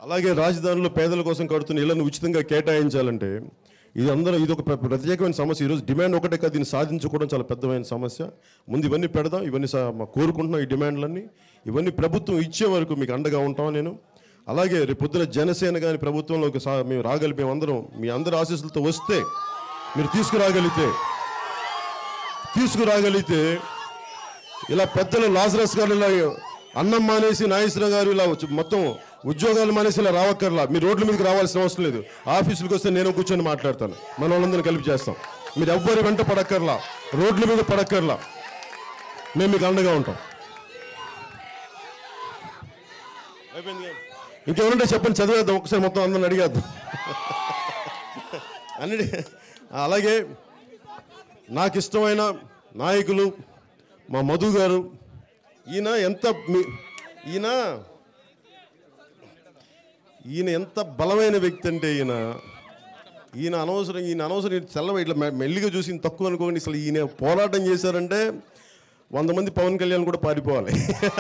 అలాగే రాజధానిలో పేదల కోసం కడుతున్న ఇళ్లను ఉచితంగా కేటాయించాలంటే ఇది అందరూ ఇది ఒక ప్ర- ప్రత్యేకమైన సమస్య ఈరోజు డిమాండ్ ఒకటే కాదు దీన్ని సాధించుకోవడం చాలా పెద్దమైన సమస్య ముందు ఇవన్నీ పెడదాం ఇవన్నీ సా- మా కోరుకుంటున్నాం ఈ డిమాండ్లన్నీ ఇవన్నీ ప్రభుత్వం ఇచ్చే వరకు మీకు అండగా ఉంటాం నేను అలాగే రేపు పొద్దున జనసేన కానీ ప్రభుత్వంలోకి సా మేము రాగలి మేము అందరం మీ అందరి ఆశీస్సులతో వస్తే మీరు తీసుకురాగలిగితే తీసుకురాగలిగితే ఇలా పెద్దలు లాజరస్ గారు ఇలా అన్నం మానేసి నాగేశ్వర గారు ఇలా వచ్చి మొత్తం ఉద్యోగాలు మానేసి ఇలా రావక్కర్లా మీరు రోడ్ల మీదకి రావాల్సిన అవసరం లేదు ఆఫీసులకు వస్తే నేను కూర్చొని మాట్లాడతాను మన వాళ్ళందరినీ కలిపి చేస్తాం మీరు ఎవ్వరి వెంట పడక్కర్లా రోడ్ల మీద పడక్కర్లా మేము మీకు అండగా ఉంటాం అయిపోయింది ఇంకెవరంటే చెప్పండి చదివేద్దాం ఒకసారి మొత్తం అందరిని అడిగేద్దాం అన్నిటి అలాగే నాకు ఇష్టమైన నాయకులు మా మధు గారు ఈయన ఎంత మీ- ఈయన ఈయన ఎంత బలమైన వ్యక్తి అంటే ఈయన ఈయన అనవసరం ఈయన అనవసరం ఈయన చల్లవ ఇట్లా మె- మెల్లిగా చూసి ఈయన తక్కువ అనుకోండి అసలు ఈయన పోరాటం చేశారంటే వంద మంది పవన్ కళ్యాణ్ కూడా పారిపోవాలి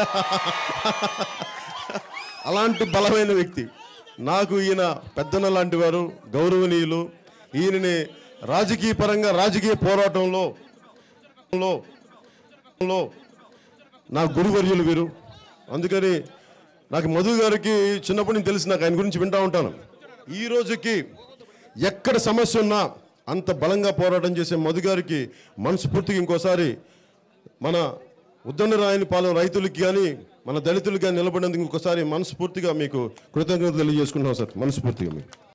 అలాంటి బలమైన వ్యక్తి నాకు ఈయన పెద్దన్న లాంటి వారు గౌరవనీయులు ఈయనని రాజకీయ పరంగా రాజకీయ పోరాటంలో లో లో నా గురువర్యులు వీరు అందుకని నాకు మధు గారికి చిన్నప్పటి నుంచి తెలిసి నాకు ఆయన గురించి వింటూ ఉంటాను ఈ రోజుకి ఎక్కడ సమస్య ఉన్నా అంత బలంగా పోరాటం చేసే మధు గారికి మనస్ఫూర్తిగా ఇంకోసారి మన ఉద్దండరాయని పాలెం రైతులకి కానీ మన దళితులకి కానీ నిలబడినందుకు ఇంకొకసారి మనస్ఫూర్తిగా మీకు కృతజ్ఞతలు తెలియజేసుకుంటున్నాం సార్ మనస్ఫూర్తిగా మీకు